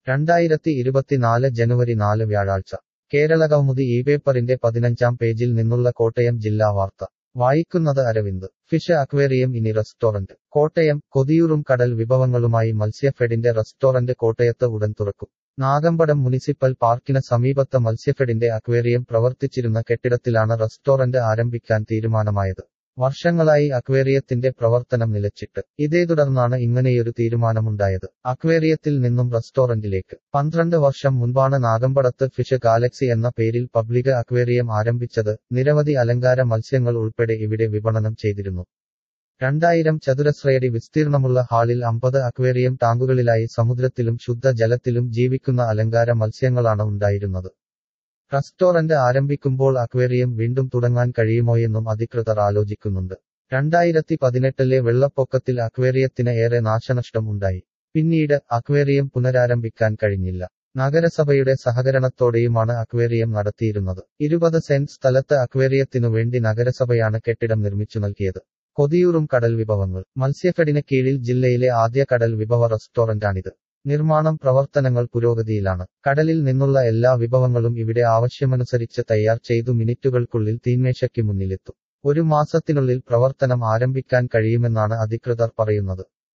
രണ്ടായിരത്തി ഇരുപത്തിനാല് ജനുവരി നാല് വ്യാഴാഴ്ച കേരള കൗമുദി ഈ പേപ്പറിന്റെ പതിനഞ്ചാം പേജിൽ നിന്നുള്ള കോട്ടയം ജില്ലാ വാർത്ത വായിക്കുന്നത് അരവിന്ദ് ഫിഷ് അക്വേറിയം ഇനി റെസ്റ്റോറന്റ് കോട്ടയം കൊതിയൂറും കടൽ വിഭവങ്ങളുമായി മത്സ്യഫെഡിന്റെ റെസ്റ്റോറന്റ് കോട്ടയത്ത് ഉടൻ തുറക്കും നാഗമ്പടം മുനിസിപ്പൽ പാർക്കിന് സമീപത്ത് മത്സ്യഫെഡിന്റെ അക്വേറിയം പ്രവർത്തിച്ചിരുന്ന കെട്ടിടത്തിലാണ് റെസ്റ്റോറന്റ് ആരംഭിക്കാൻ തീരുമാനമായത് വർഷങ്ങളായി അക്വേറിയത്തിന്റെ പ്രവർത്തനം നിലച്ചിട്ട് ഇതേ തുടർന്നാണ് ഇങ്ങനെയൊരു തീരുമാനമുണ്ടായത് അക്വേറിയത്തിൽ നിന്നും റെസ്റ്റോറന്റിലേക്ക് പന്ത്രണ്ട് വർഷം മുൻപാണ് നാഗമ്പടത്ത് ഫിഷ് ഗാലക്സി എന്ന പേരിൽ പബ്ലിക് അക്വേറിയം ആരംഭിച്ചത് നിരവധി അലങ്കാര മത്സ്യങ്ങൾ ഉൾപ്പെടെ ഇവിടെ വിപണനം ചെയ്തിരുന്നു രണ്ടായിരം ചതുരശ്രയടി വിസ്തീർണമുള്ള ഹാളിൽ അമ്പത് അക്വേറിയം ടാങ്കുകളിലായി സമുദ്രത്തിലും ശുദ്ധജലത്തിലും ജീവിക്കുന്ന അലങ്കാര മത്സ്യങ്ങളാണ് ഉണ്ടായിരുന്നത് റെസ്റ്റോറന്റ് ആരംഭിക്കുമ്പോൾ അക്വേറിയം വീണ്ടും തുടങ്ങാൻ കഴിയുമോയെന്നും അധികൃതർ ആലോചിക്കുന്നുണ്ട് രണ്ടായിരത്തി പതിനെട്ടിലെ വെള്ളപ്പൊക്കത്തിൽ അക്വേറിയത്തിന് ഏറെ നാശനഷ്ടം ഉണ്ടായി പിന്നീട് അക്വേറിയം പുനരാരംഭിക്കാൻ കഴിഞ്ഞില്ല നഗരസഭയുടെ സഹകരണത്തോടെയുമാണ് അക്വേറിയം നടത്തിയിരുന്നത് ഇരുപത് സെന്റ് സ്ഥലത്ത് അക്വേറിയത്തിനു വേണ്ടി നഗരസഭയാണ് കെട്ടിടം നിർമ്മിച്ചു നൽകിയത് കൊതിയൂറും കടൽ വിഭവങ്ങൾ മത്സ്യഫെഡിന് കീഴിൽ ജില്ലയിലെ ആദ്യ കടൽ വിഭവ റെസ്റ്റോറന്റാണിത് നിർമ്മാണം പ്രവർത്തനങ്ങൾ പുരോഗതിയിലാണ് കടലിൽ നിന്നുള്ള എല്ലാ വിഭവങ്ങളും ഇവിടെ ആവശ്യമനുസരിച്ച് തയ്യാർ ചെയ്തു മിനിറ്റുകൾക്കുള്ളിൽ തീന്മേശയ്ക്ക് മുന്നിലെത്തും ഒരു മാസത്തിനുള്ളിൽ പ്രവർത്തനം ആരംഭിക്കാൻ കഴിയുമെന്നാണ് അധികൃതർ പറയുന്നത്